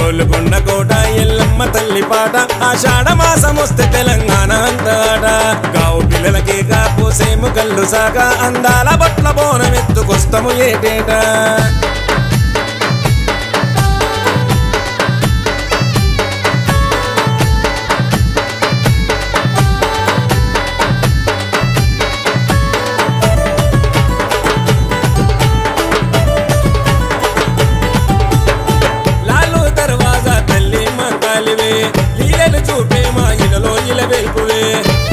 గోలుకొండ కోట ఎల్లమ్మ తల్లి పాట ఆషాఢ మాసం వస్తే తెలంగాణ అంతాట గావు పిల్లలకి కాపోసేము కళ్ళు సాక అందాల బట్ల బోనం ఎత్తుకొస్తాము ఏటేటా లాలు దర్వాజా తల్లి మంగాలివే లీలలు చూపే మా ఇలలో ఇల వెల్పువే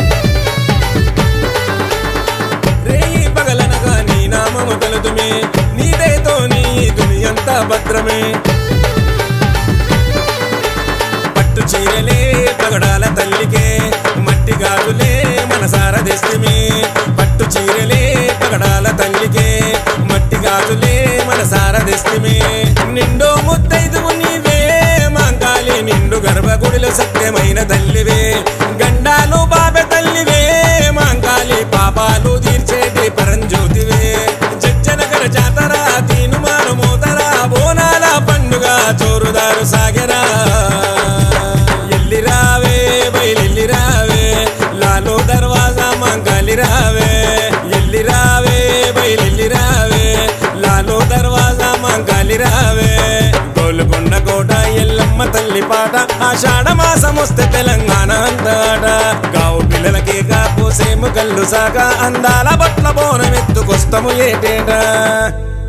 రేయి పగలనగా నీ నామము తలుతుమే నీదేతో నీ దునియంతా భద్రమే పట్టు చీరలే పగడాల తల్లికే మట్టి గాజులే మనసార దెస్తిమే పట్టు చీరలే పగడాల తల్లికే మట్టి గాజులే మనసార దెస్తిమే నిండో ముత్తైదువు నీవే మాంకాలి నిండు గర్భగుడిలో సత్యమైన తల్లివే గండాలు బాబె తల్లివే మాంకాలి పాపాలు తీర్చేటి పరంజ్యోతివే జజ్జనగర జాతర తీనుమాను మోతరా బోనాల పండుగ చోరుదారు సాగరా ఎల్లి రావే బయలెల్లి రావే లాలో దర్వాజా మంగాలి రావే ఎల్లి రావే బయలెల్లి రావే లాలో దర్వాజా మంగాలి రావే గోలుకొండ కోట ఎల్లమ్మ తల్లి పాట ఆషాఢ మాసం వస్తే తెలంగాణ అంతాట గావు పిల్లలకి కాపోసేము కళ్ళు సాక అందాల బట్ల బోనం ఎత్తుకొస్తాము ఏటేటా